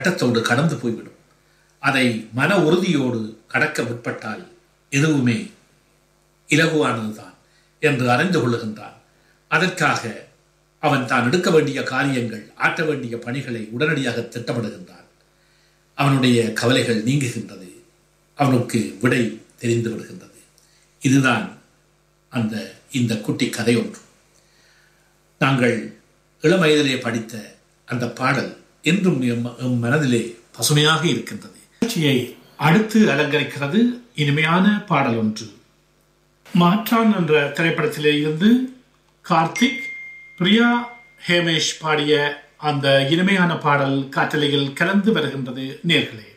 கட்டத்தோடு கடந்து போய்விடும் அதை மன உறுதியோடு கடக்க முற்பட்டால் எதுவுமே இலகுவானதுதான் என்று அறிந்து கொள்ளுகின்றான் அதற்காக அவன் தான் எடுக்க வேண்டிய காரியங்கள் ஆற்ற வேண்டிய பணிகளை உடனடியாக திட்டமிடுகின்றான் அவனுடைய கவலைகள் நீங்குகின்றது அவனுக்கு விடை தெரிந்து விடுகின்றது இதுதான் அந்த இந்த குட்டி கதை ஒன்று நாங்கள் இளம் வயதிலே படித்த அந்த பாடல் என்றும் எம் எம் மனதிலே பசுமையாக இருக்கின்றது நிகழ்ச்சியை அடுத்து அலங்கரிக்கிறது இனிமையான பாடல் ஒன்று மாற்றான் என்ற திரைப்படத்திலே இருந்து கார்த்திக் பிரியா ஹேமேஷ் பாடிய அந்த இனிமையான பாடல் காற்றலையில் கலந்து வருகின்றது நேர்களே